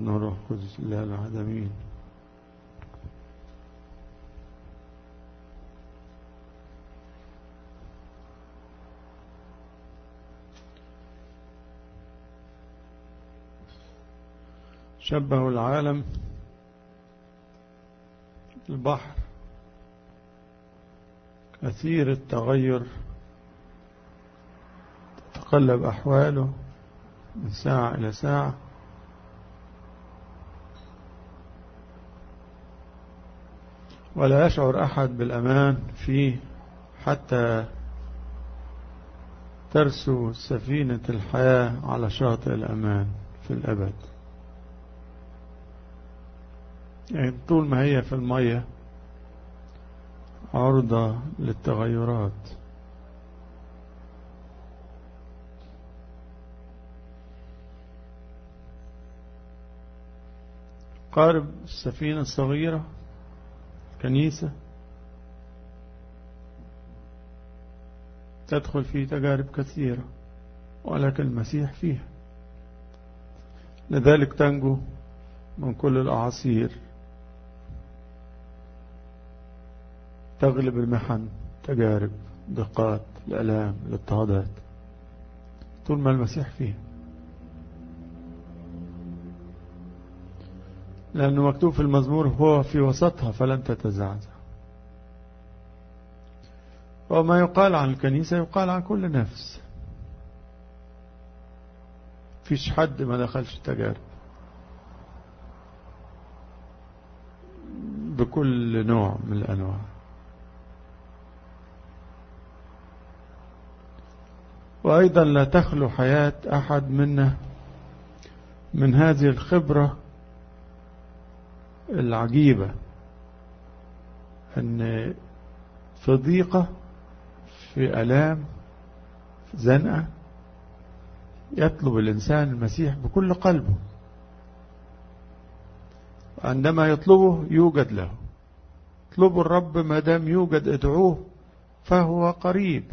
والابن والروح القدس الله الواحد امين شبهوا العالم البحر كثير التغير تتقلب أحواله من ساعة إلى ساعة ولا يشعر أحد بالأمان فيه حتى ترسو سفينة الحياة على شاطئ الأمان في الأبد يعني طول ما هي في المية عرضة للتغيرات قارب السفينة الصغيرة كنيسة تدخل في تجارب كثيرة ولكن المسيح فيها لذلك تنجو من كل الأعاصير تغلب المحن تجارب دقات الألام الاضطهادات طول ما المسيح فيه لأنه مكتوب في المزمور هو في وسطها فلن تتزعزع وما يقال عن الكنيسة يقال عن كل نفس فيش حد ما دخلش تجارب بكل نوع من الأنواع وأيضا لا تخلو حياة أحد منا من هذه الخبرة العجيبة أن في ضيقة في ألام في زنقة يطلب الإنسان المسيح بكل قلبه عندما يطلبه يوجد له اطلبوا الرب ما دام يوجد ادعوه فهو قريب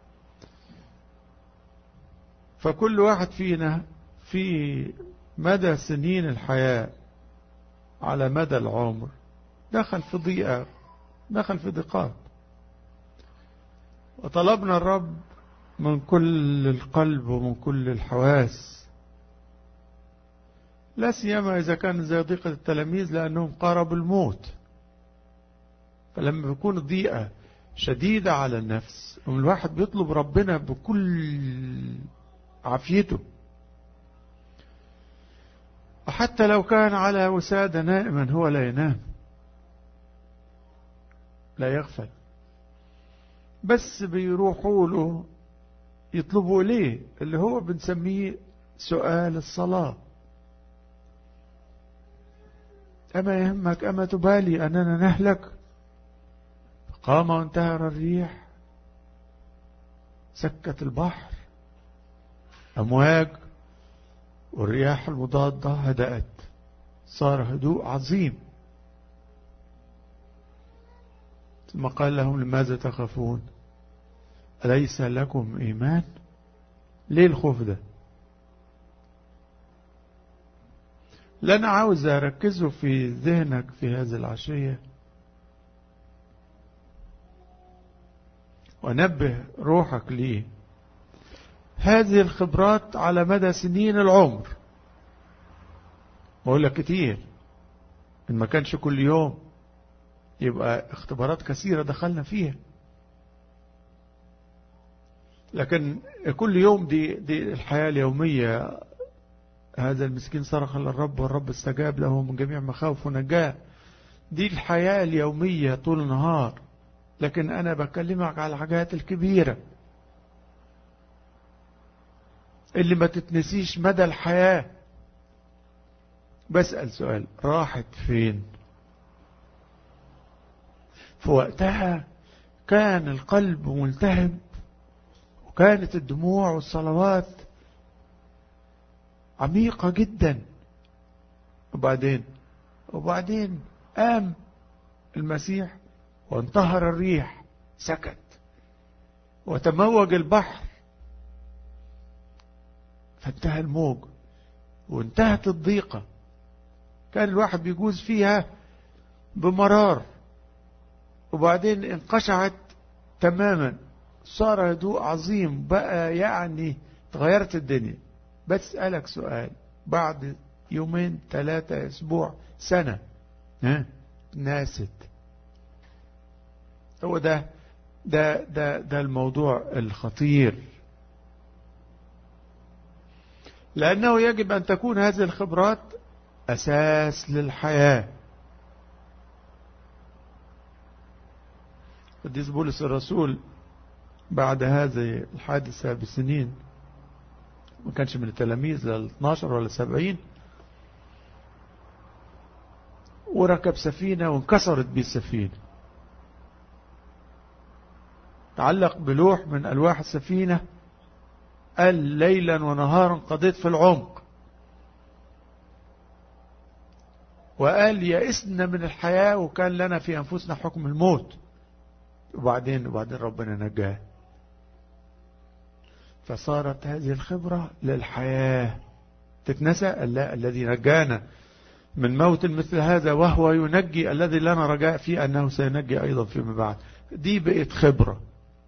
فكل واحد فينا في مدى سنين الحياة على مدى العمر دخل في ضيقة دخل في ضيقات وطلبنا الرب من كل القلب ومن كل الحواس لا سيما إذا كان زي ضيقة التلاميذ لأنهم قاربوا الموت فلما بيكون الضيقة شديدة على النفس الواحد بيطلب ربنا بكل عافيته وحتى لو كان على وسادة نائما هو لا ينام لا يغفل بس بيروحوا له يطلبوا ليه اللي هو بنسميه سؤال الصلاة أما يهمك أما تبالي أننا نهلك قام وانتهر الريح سكت البحر أمواج والرياح المضادة هدأت صار هدوء عظيم ثم قال لهم لماذا تخافون أليس لكم إيمان ليه الخوف ده اللي أنا عاوز أركزه في ذهنك في هذه العشية ونبه روحك ليه هذه الخبرات على مدى سنين العمر بقول لك كتير إن ما كانش كل يوم يبقى اختبارات كثيرة دخلنا فيها لكن كل يوم دي, دي الحياة اليومية هذا المسكين صرخ للرب والرب استجاب له من جميع مخاوف ونجاه دي الحياة اليومية طول النهار لكن أنا بكلمك على الحاجات الكبيرة اللي ما تتنسيش مدى الحياة بسأل سؤال راحت فين في وقتها كان القلب ملتهب وكانت الدموع والصلوات عميقة جدا وبعدين وبعدين قام المسيح وانتهر الريح سكت وتموج البحر فانتهى الموج وانتهت الضيقة كان الواحد بيجوز فيها بمرار وبعدين انقشعت تماما صار هدوء عظيم بقى يعني تغيرت الدنيا بسألك سؤال بعد يومين ثلاثة اسبوع سنة ها ناست هو ده ده ده ده الموضوع الخطير لأنه يجب أن تكون هذه الخبرات أساس للحياة قديس بولس الرسول بعد هذه الحادثة بسنين ما كانش من التلاميذ لل 12 ولا 70 وركب سفينة وانكسرت به السفينة تعلق بلوح من ألواح السفينة قال ليلا ونهارا قضيت في العمق وقال يئسنا من الحياة وكان لنا في أنفسنا حكم الموت وبعدين وبعدين ربنا نجاه فصارت هذه الخبرة للحياة تتنسى لا الذي نجانا من موت مثل هذا وهو ينجي الذي لنا رجاء فيه أنه سينجي أيضا فيما بعد دي بقت خبرة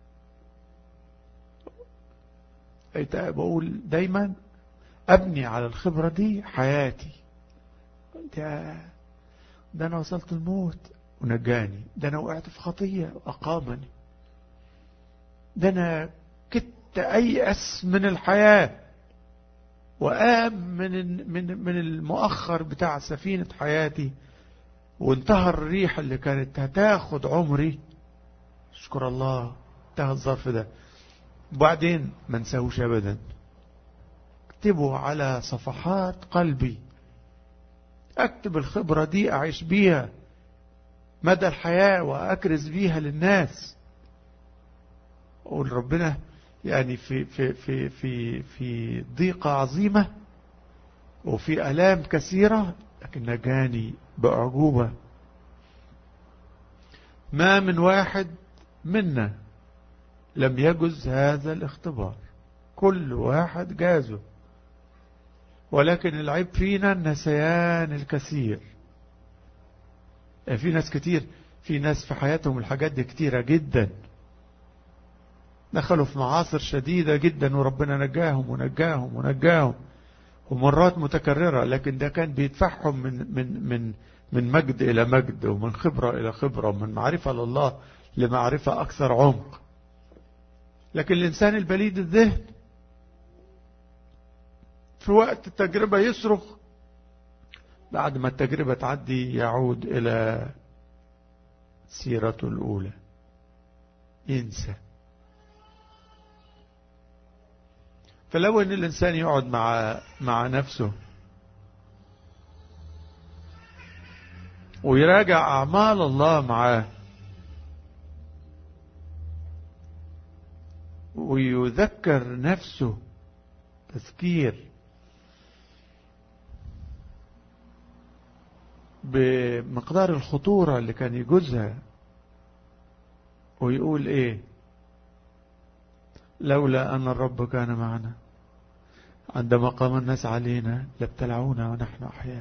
بقول دايما أبني على الخبرة دي حياتي ده, ده أنا وصلت الموت ونجاني ده أنا وقعت في خطية وأقامني ده أنا كدت أيأس من الحياة وقام من من من المؤخر بتاع سفينة حياتي وانتهى الريح اللي كانت هتاخد عمري اشكر الله انتهى الظرف ده وبعدين ما نساهوش ابدا اكتبوا على صفحات قلبي اكتب الخبرة دي اعيش بيها مدى الحياة واكرز بيها للناس اقول ربنا يعني في في في في في ضيقة عظيمة وفي ألام كثيرة لكن نجاني بأعجوبة ما من واحد منا لم يجز هذا الاختبار كل واحد جازه ولكن العيب فينا النسيان الكثير في ناس كتير في ناس في حياتهم الحاجات دي كتيرة جدا دخلوا في معاصر شديدة جدا وربنا نجاهم ونجاهم ونجاهم ومرات متكررة لكن ده كان بيدفعهم من من من من مجد إلى مجد ومن خبرة إلى خبرة ومن معرفة لله لمعرفة أكثر عمق لكن الإنسان البليد الذهن في وقت التجربة يصرخ بعد ما التجربة تعدي يعود إلى سيرته الأولى ينسى فلو ان الانسان يقعد مع مع نفسه ويراجع اعمال الله معاه ويذكر نفسه تذكير بمقدار الخطورة اللي كان يجوزها ويقول ايه لولا أن الرب كان معنا عندما قام الناس علينا لابتلعونا ونحن أحياء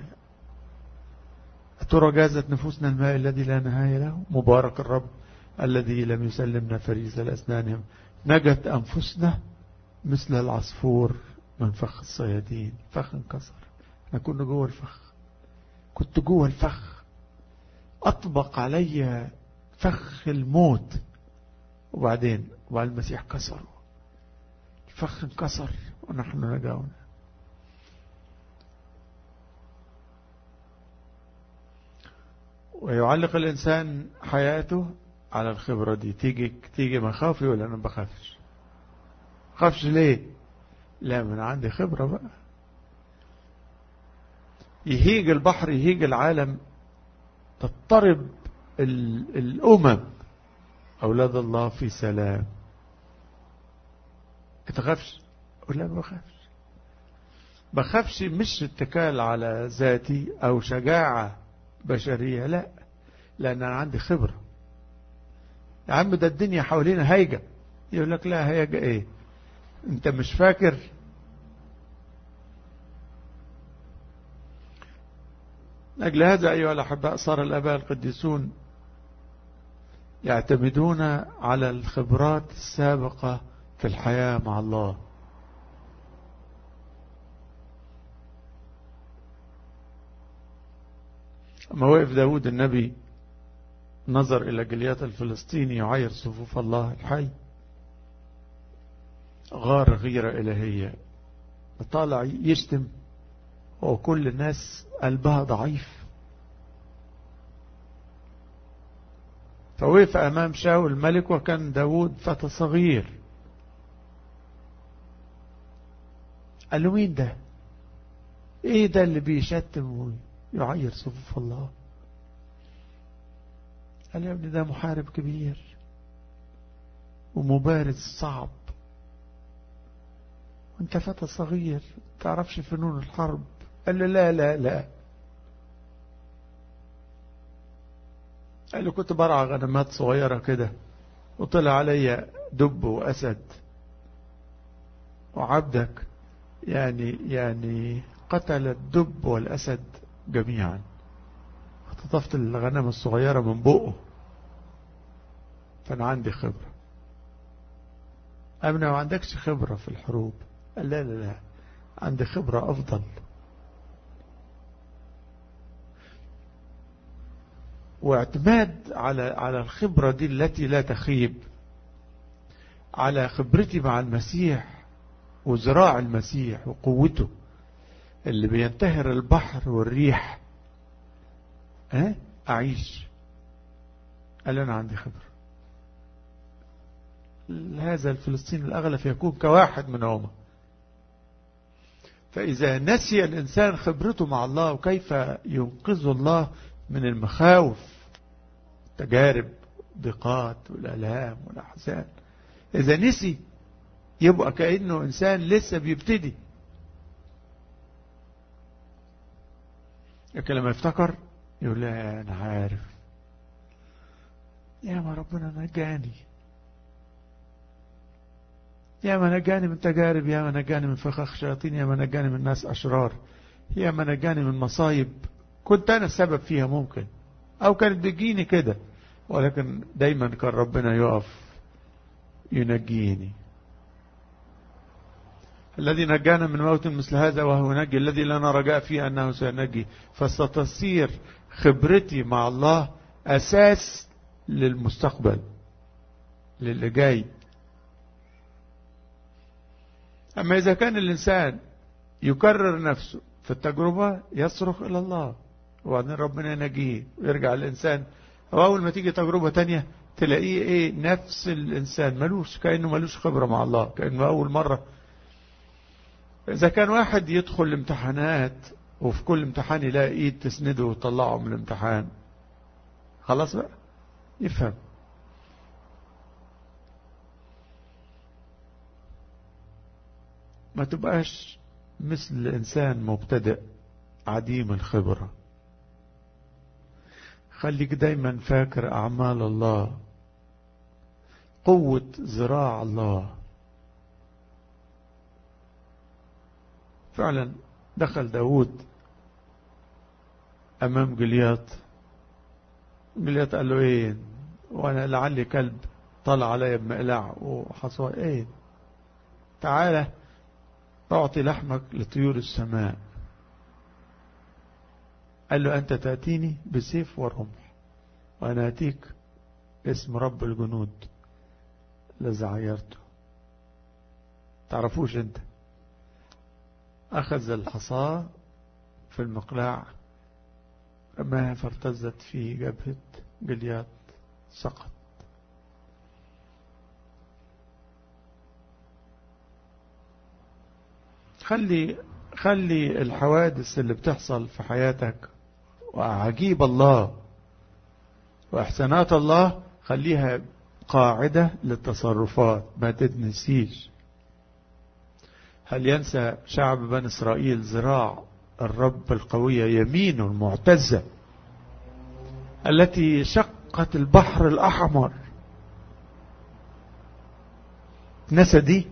أترى جازت نفوسنا الماء الذي لا نهاية له مبارك الرب الذي لم يسلمنا فريز الأسنان نجت أنفسنا مثل العصفور من فخ الصيادين فخ انكسر أنا كنا جوه الفخ كنت جوه الفخ أطبق علي فخ الموت وبعدين وبعد المسيح كسره الفخ انكسر ونحن نجاونا ويعلق الإنسان حياته على الخبرة دي تيجي تيجي مخاوفي ولا أنا بخافش خافش ليه لا من عندي خبرة بقى يهيج البحر يهيج العالم تضطرب الأمم أولاد الله في سلام تخافش أقول لا ما بخافش بخافش مش اتكال على ذاتي أو شجاعة بشرية لا لأن أنا عندي خبرة يا عم ده الدنيا حوالينا هايجة يقول لك لا هايجة ايه انت مش فاكر أجل هذا أيها الأحباء صار الأباء القديسون يعتمدون على الخبرات السابقة في الحياة مع الله أما وقف داود النبي نظر إلى جليات الفلسطيني يعير صفوف الله الحي غار غيرة إلهية طالع يشتم وكل الناس قلبها ضعيف فوقف أمام شاول الملك وكان داود فتى صغير قال له مين ده ايه ده اللي بيشتم ويعير صفوف الله قال يا ابني ده محارب كبير ومبارز صعب وانت فتى صغير تعرفش فنون الحرب قال له لا لا لا قال له كنت برعى غنمات صغيرة كده وطلع علي دب وأسد وعبدك يعني يعني قتل الدب والأسد جميعا اختطفت الغنم الصغيرة من بقه فأنا عندي خبرة أمنا ما عندكش خبرة في الحروب قال لا لا لا عندي خبرة أفضل واعتماد على على الخبرة دي التي لا تخيب على خبرتي مع المسيح وزراع المسيح وقوته اللي بينتهر البحر والريح أه؟ أعيش قال أنا عندي خبرة هذا الفلسطيني الأغلف يكون كواحد منهما فإذا نسي الإنسان خبرته مع الله وكيف ينقذ الله من المخاوف التجارب ضيقات والألام والأحزان إذا نسي يبقى كأنه إنسان لسه بيبتدي لكن لما يفتكر يقول لا أنا عارف يا ما ربنا نجاني يا ما نجاني من تجارب يا ما نجاني من فخاخ شياطين يا ما نجاني من ناس أشرار يا ما نجاني من مصايب كنت أنا السبب فيها ممكن أو كانت بتجيني كده ولكن دايما كان ربنا يقف ينجيني الذي نجانا من موت مثل هذا وهو نجي الذي لنا رجاء فيه أنه سينجي فستصير خبرتي مع الله أساس للمستقبل للي جاي أما إذا كان الإنسان يكرر نفسه في التجربة يصرخ إلى الله وبعدين ربنا ينجيه ويرجع الإنسان وأول ما تيجي تجربة تانية تلاقيه إيه نفس الإنسان ملوش كأنه ملوش خبرة مع الله كأنه أول مرة إذا كان واحد يدخل الامتحانات وفي كل امتحان يلاقي إيد تسنده وتطلعه من الامتحان خلاص بقى يفهم ما تبقاش مثل إنسان مبتدئ عديم الخبرة خليك دايما فاكر أعمال الله قوة زراع الله فعلا دخل داود أمام جلياط جلياط قال له ايه وانا لعلي كلب طلع عليا بمقلع وحصوى ايه تعالى أعطي لحمك لطيور السماء قال له أنت تأتيني بسيف ورمح وأنا أتيك اسم رب الجنود الذي عيرته تعرفوش أنت أخذ الحصاة في المقلاع ما فارتزت في جبهة جليات سقط خلي خلي الحوادث اللي بتحصل في حياتك وعجيب الله وإحسانات الله خليها قاعدة للتصرفات ما تتنسيش هل ينسى شعب بني إسرائيل زراع الرب القوية يمينه المعتزة التي شقت البحر الأحمر نسى دي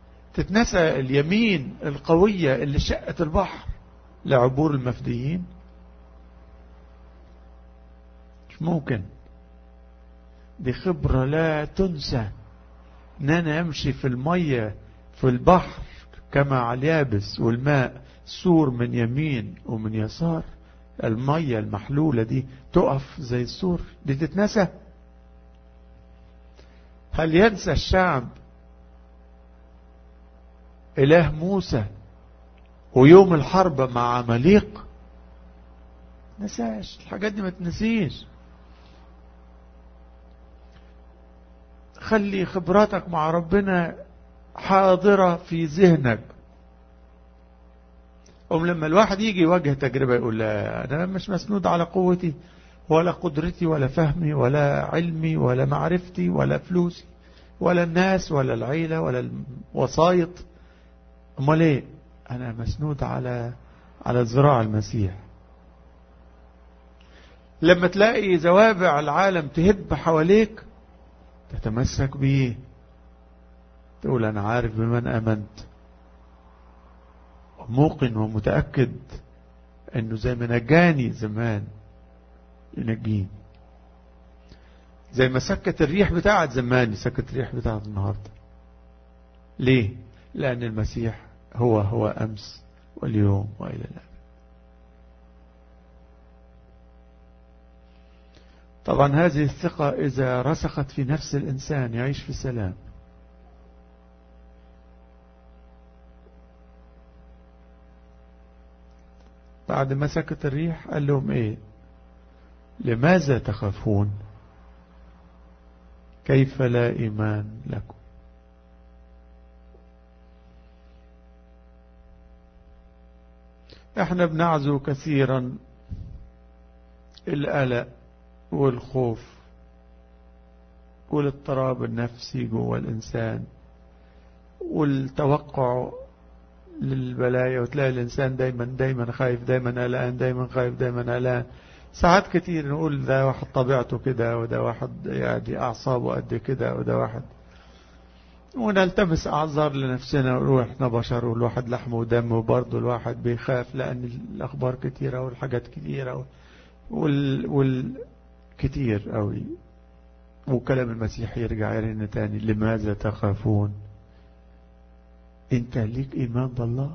تتنسى اليمين القوية اللي شقت البحر لعبور المفديين مش ممكن دي خبرة لا تنسى ان انا امشي في المية في البحر كما على اليابس والماء سور من يمين ومن يسار المية المحلولة دي تقف زي السور دي تتنسى هل ينسى الشعب إله موسى ويوم الحرب مع عماليق نساش الحاجات دي ما تنسيش خلي خبراتك مع ربنا حاضرة في ذهنك أم لما الواحد يجي يواجه تجربة يقول لا أنا مش مسنود على قوتي ولا قدرتي ولا فهمي ولا علمي ولا معرفتي ولا فلوسي ولا الناس ولا العيلة ولا الوسايط امال ايه انا مسنود على على ذراع المسيح لما تلاقي زوابع العالم تهب حواليك تتمسك بيه تقول انا عارف بمن امنت موقن ومتأكد انه زي ما نجاني زمان ينجيني زي ما سكت الريح بتاعت زمان سكت الريح بتاعت النهاردة ليه لأن المسيح هو هو أمس واليوم وإلى الأبد طبعا هذه الثقة إذا رسخت في نفس الإنسان يعيش في سلام بعد ما سكت الريح قال لهم ايه لماذا تخافون كيف لا إيمان لكم احنا بنعزو كثيرا القلق والخوف والاضطراب النفسي جوه الإنسان والتوقع للبلايا وتلاقي الإنسان دايما دايما خايف دايما قلقان دايما خايف دايما قلقان ساعات كتير نقول ده واحد طبيعته كده وده واحد يعني أعصابه قد كده وده واحد ونلتمس أعذار لنفسنا ونقول احنا بشر والواحد لحم ودم وبرضه الواحد بيخاف لأن الأخبار كتيرة والحاجات كتيرة وال, وال كتير قوي وكلام المسيح يرجع يرن تاني لماذا تخافون انت ليك ايمان بالله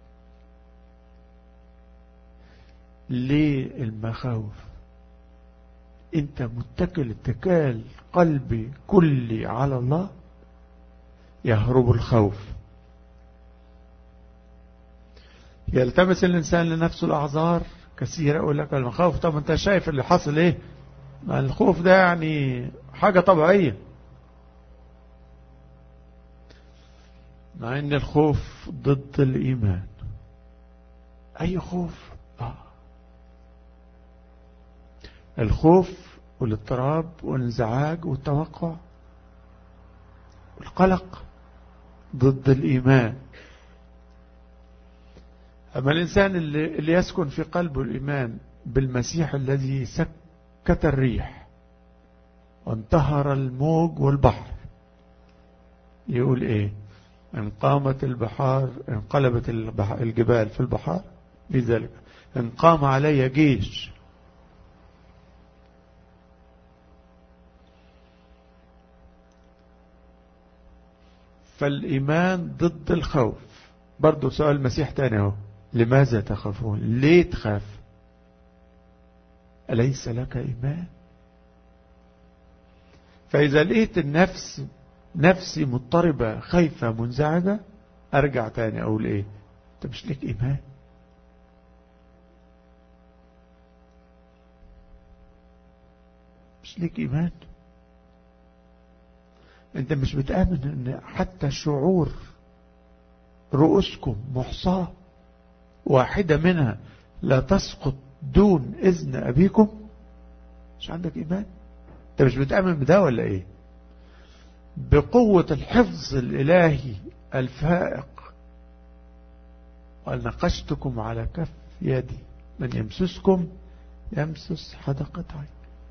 ليه المخاوف انت متكل اتكال قلبي كلي على الله يهرب الخوف يلتمس الإنسان لنفسه الأعذار كثيرة أقول لك المخاوف طب أنت شايف اللي حصل إيه ما الخوف ده يعني حاجة طبيعية مع ان الخوف ضد الايمان اي خوف آه. الخوف والاضطراب والانزعاج والتوقع والقلق ضد الايمان اما الانسان اللي, اللي يسكن في قلبه الايمان بالمسيح الذي سكت الريح وانتهر الموج والبحر يقول ايه ان قامت البحار انقلبت الجبال في البحار لذلك ان قام علي جيش فالإيمان ضد الخوف برضو سؤال المسيح تاني اهو لماذا تخافون ليه تخاف أليس لك إيمان فإذا لقيت النفس نفسي مضطربة خايفة منزعجة أرجع تاني أقول إيه أنت مش ليك إيمان مش ليك إيمان أنت مش بتآمن أن حتى شعور رؤوسكم محصاة واحدة منها لا تسقط دون إذن أبيكم مش عندك إيمان أنت مش بتآمن بده ولا إيه بقوة الحفظ الإلهي الفائق قال نقشتكم على كف يدي من يمسسكم يمسس حدقة عين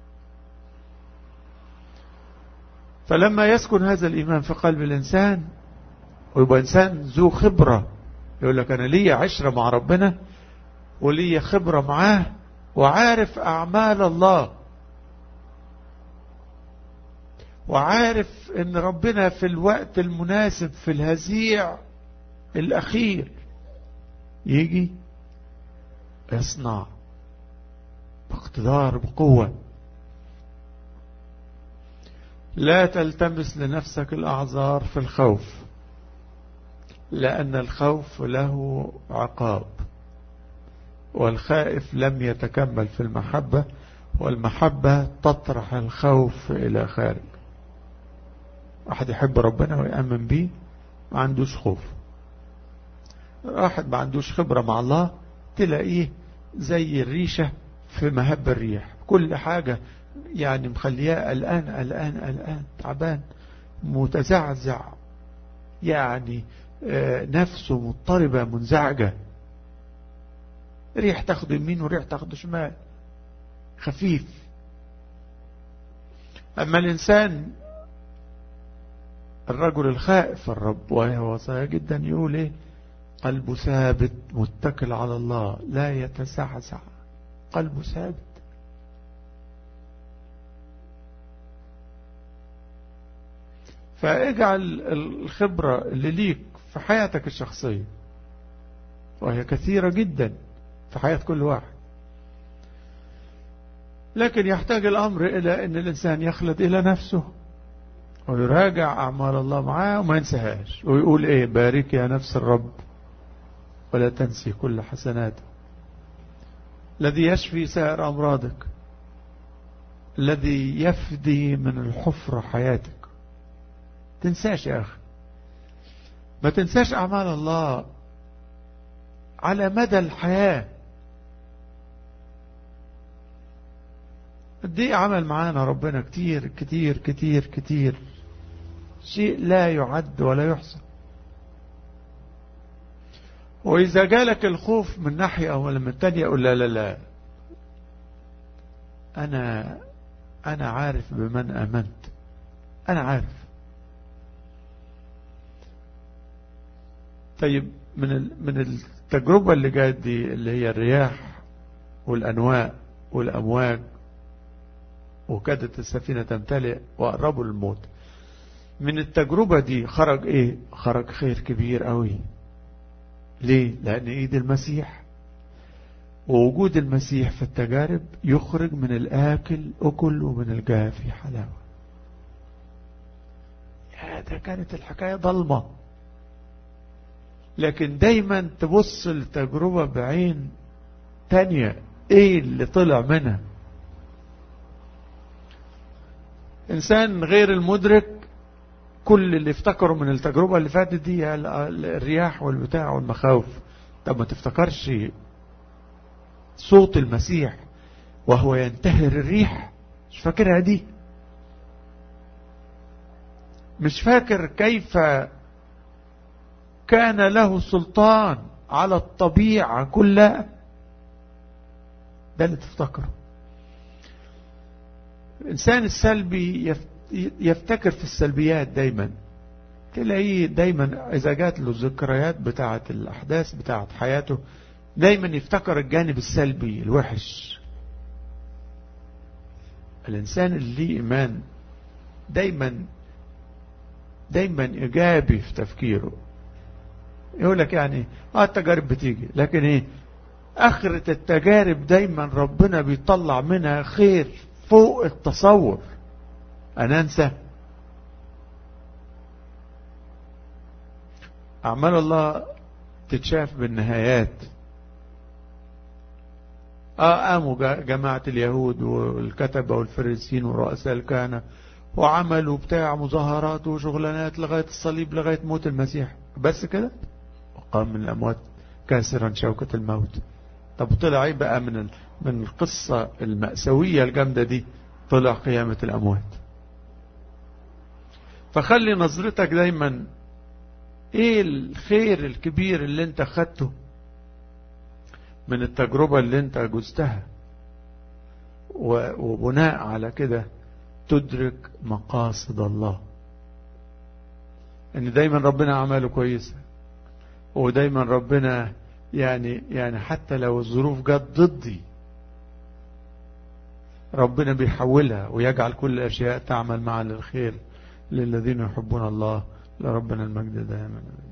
فلما يسكن هذا الإيمان في قلب الإنسان ويبقى إنسان ذو خبرة يقول لك أنا لي عشرة مع ربنا ولي خبرة معاه وعارف أعمال الله وعارف ان ربنا في الوقت المناسب في الهزيع الاخير يجي يصنع باقتدار بقوة لا تلتمس لنفسك الأعذار في الخوف لأن الخوف له عقاب والخائف لم يتكمل في المحبة والمحبة تطرح الخوف إلى خارج واحد يحب ربنا ويأمن بيه ما عندوش خوف واحد ما عندوش خبرة مع الله تلاقيه زي الريشة في مهب الريح كل حاجة يعني مخلياه الآن الآن الآن تعبان متزعزع يعني نفسه مضطربة منزعجة ريح تاخد يمين وريح تاخد شمال خفيف أما الإنسان الرجل الخائف الرب وهي وصايا جدا يقول ايه قلبه ثابت متكل على الله لا يتزعزع قلبه ثابت فاجعل الخبرة اللي ليك في حياتك الشخصية وهي كثيرة جدا في حياة كل واحد لكن يحتاج الأمر إلى أن الإنسان يخلد إلى نفسه ويراجع أعمال الله معاه وما ينساهاش ويقول إيه بارك يا نفس الرب ولا تنسي كل حسناته الذي يشفي سائر أمراضك الذي يفدي من الحفرة حياتك تنساش يا أخي ما تنساش أعمال الله على مدى الحياة دي عمل معانا ربنا كتير كتير كتير كتير شيء لا يعد ولا يحصى وإذا جالك الخوف من ناحية أو من التانية أقول لا لا لا أنا أنا عارف بمن آمنت أنا عارف طيب من من التجربة اللي جات دي اللي هي الرياح والأنواء والأمواج وكادت السفينة تمتلئ وقربوا الموت من التجربة دي خرج ايه خرج خير كبير قوي ليه لان ايد المسيح ووجود المسيح في التجارب يخرج من الاكل اكل ومن الجافي حلاوة يا ده كانت الحكاية ضلمة لكن دايما تبص للتجربة بعين تانية ايه اللي طلع منها انسان غير المدرك كل اللي افتكروا من التجربة اللي فاتت دي الرياح والبتاع والمخاوف طب ما تفتكرش صوت المسيح وهو ينتهر الريح مش فاكرها دي مش فاكر كيف كان له سلطان على الطبيعة كلها ده اللي تفتكره الإنسان السلبي يفتكر في السلبيات دايما تلاقيه دايما إذا جات له الذكريات بتاعة الأحداث بتاعة حياته دايما يفتكر الجانب السلبي الوحش الإنسان اللي ليه إيمان دايما دايما إيجابي في تفكيره يقول لك يعني اه التجارب بتيجي لكن ايه اخرة التجارب دايما ربنا بيطلع منها خير فوق التصور أنا أنسى أعمال الله تتشاف بالنهايات آه قاموا جماعة اليهود والكتبة والفريسين ورؤساء الكهنة وعملوا بتاع مظاهرات وشغلانات لغاية الصليب لغاية موت المسيح بس كده وقام من الأموات كاسرا شوكة الموت طب طلع ايه بقى من من القصة المأساوية الجامدة دي طلع قيامة الأموات فخلي نظرتك دايما ايه الخير الكبير اللي انت خدته من التجربة اللي انت جزتها وبناء على كده تدرك مقاصد الله ان دايما ربنا عمله كويسة ودايما ربنا يعني يعني حتى لو الظروف جت ضدي ربنا بيحولها ويجعل كل الأشياء تعمل معا للخير للذين يحبون الله لربنا المجد دائما